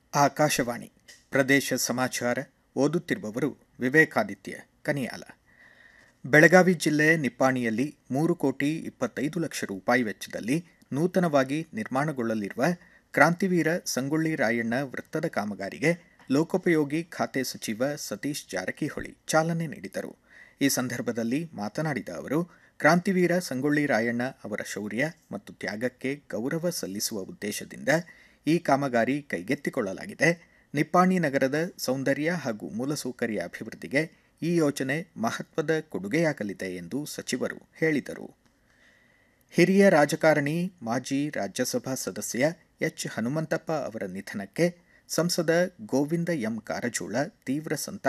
ಆಕಾಶವಾಣಿ ಪ್ರದೇಶ ಸಮಾಚಾರ ಓದುತ್ತಿರುವವರು ವಿವೇಕಾದಿತ್ಯ ಕನಿಯಾಲ ಬೆಳಗಾವಿ ಜಿಲ್ಲೆ ನಿಪ್ಪಾಣಿಯಲ್ಲಿ ಮೂರು ಕೋಟಿ ಇಪ್ಪತ್ತೈದು ಲಕ್ಷ ರೂಪಾಯಿ ವೆಚ್ಚದಲ್ಲಿ ನೂತನವಾಗಿ ನಿರ್ಮಾಣಗೊಳ್ಳಲಿರುವ ಕ್ರಾಂತಿವೀರ ಸಂಗೊಳ್ಳಿ ರಾಯಣ್ಣ ವೃತ್ತದ ಕಾಮಗಾರಿಗೆ ಲೋಕೋಪಯೋಗಿ ಖಾತೆ ಸಚಿವ ಸತೀಶ್ ಜಾರಕಿಹೊಳಿ ಚಾಲನೆ ನೀಡಿದರು ಈ ಸಂದರ್ಭದಲ್ಲಿ ಮಾತನಾಡಿದ ಅವರು ಕ್ರಾಂತಿವೀರ ಸಂಗೊಳ್ಳಿ ರಾಯಣ್ಣ ಅವರ ಶೌರ್ಯ ಮತ್ತು ತ್ಯಾಗಕ್ಕೆ ಗೌರವ ಸಲ್ಲಿಸುವ ಉದ್ದೇಶದಿಂದ ಈ ಕಾಮಗಾರಿ ಕೈಗೆತ್ತಿಕೊಳ್ಳಲಾಗಿದೆ ನಿಪ್ಪಾಣಿ ನಗರದ ಸೌಂದರ್ಯ ಹಾಗೂ ಮೂಲಸೌಕರ್ಯ ಅಭಿವೃದ್ಧಿಗೆ ಈ ಯೋಜನೆ ಮಹತ್ವದ ಕೊಡುಗೆಯಾಗಲಿದೆ ಎಂದು ಸಚಿವರು ಹೇಳಿದರು ಹಿರಿಯ ರಾಜಕಾರಣಿ ಮಾಜಿ ರಾಜ್ಯಸಭಾ ಸದಸ್ಯ ಎಚ್ ಹನುಮಂತಪ್ಪ ಅವರ ನಿಧನಕ್ಕೆ ಸಂಸದ ಗೋವಿಂದ ಎಂ ಕಾರಜೋಳ ತೀವ್ರ ಸಂತಾಪ